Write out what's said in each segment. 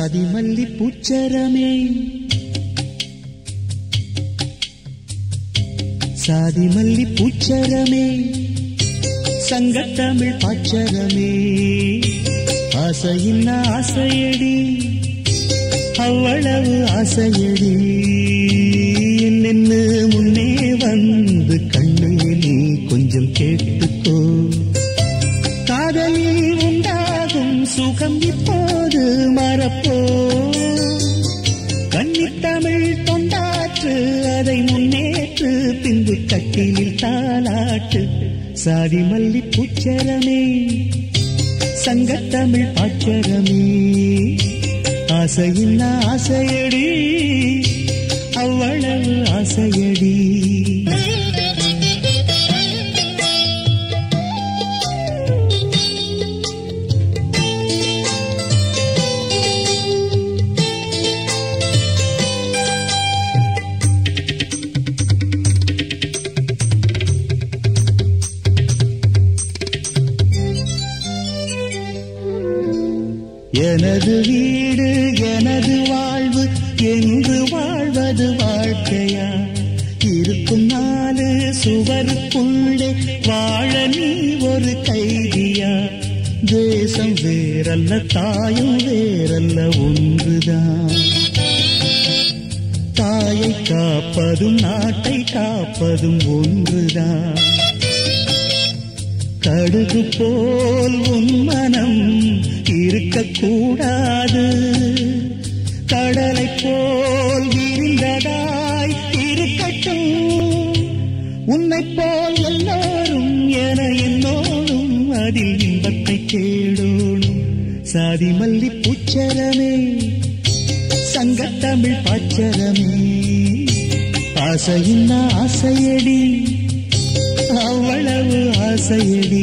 சாதி மல்லி பூச்சரமே சாதி மல்லி பூச்சரமே சங்கத்தமிழ் பாச்சரமே ஆசையின் ஆசையடி அவ்வளவு ஆசையடி நின்னு முன்னே வந்து கண்ணே நீ கொஞ்சம் கேட்டுக்கோ காதலில் உண்டாகும் சுகம் இப்போது மறப்போ கன்னித்தமிழ் தொண்டாற்று அதை முன்னேற்று பின்பு கட்டிலில் தாளாட்டு சாதி மல்லி பூச்சரமே சங்கத்தமிழ் பாச்சரமே ஆசையின் ஆசையடி அவ்வளவு ஆசையடி எனது வீடு எனது வாழ்வு என்று வாழ்வது வாழ்க்கையா இருக்கும் நாலு சுவருக்குள்ளே வாழ நீ ஒரு கைதியா தேசம் வேறல்ல தாயும் வேறல்ல ஒன்றுதான் தாயை காப்பதும் நாட்டை காப்பதும் ஒன்றுதான் கடுகு போல் உன் மனம் இருக்கக்கூடாது கடலை போல் விரிந்ததாய் இருக்கட்டும் உன்னை போல் எல்லோரும் என என்னோடும் அதில் இன்பத்தை தேடோடும் சாதி மல்லி பூச்சரமே சங்கத்தமிழ் பாச்சரமே ஆசையின் ஆசையடி அவ்வளவு ஆசையடி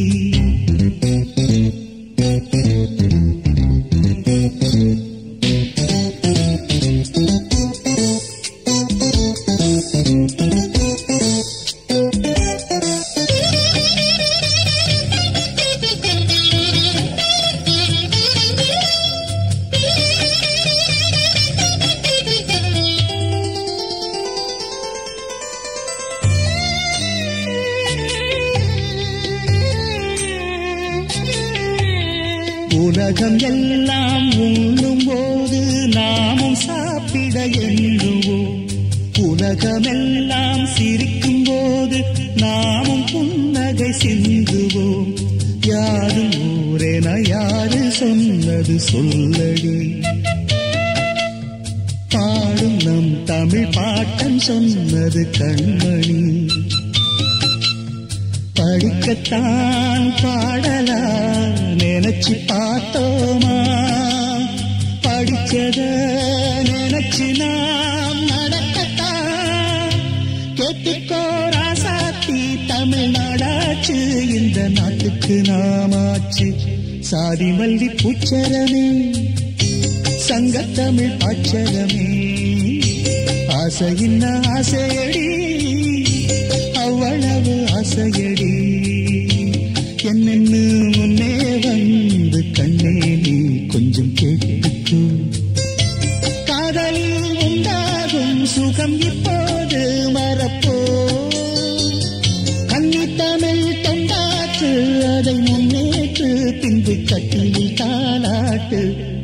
உலகம் எல்லாம் உண்ணும் போது நாமும் சாப்பிட எண்ணுவோம் உலகமெல்லாம் சிரிக்கும் போது நாமும் புன்னகை சிந்துவோம் யாரும் ஊரென யாரு சொன்னது சொல்லடி பாடும் நம் தமிழ் பாட்டன் சொன்னது கண்மணி படிக்கத்தான் பாடலா நினைச்சு பார்த்தோமா படிச்சத நினைச்சு நாம் நடக்கத்தான் கேட்டுக்கோ ராசாத்தி தமிழ்நாடாச்சு இந்த நாட்டுக்கு நாமாச்சு சாதி மல்லி பூச்சரமே சங்கத்தமிழ் பாச்சரமே ஆசையின் ஆசையடி அவ்வளவு ஆசையடி என்னென்னு முன்னே வந்து கண்ணே நீ கொஞ்சம் கேட்டுக்கு காதலில் உண்டாகும் சுகம் இப்போது மறப்போ கன்னித்தமிழ் தொண்டாற்று அதை முன்னேற்று பின்பு கட்டிலில் தாளாட்டு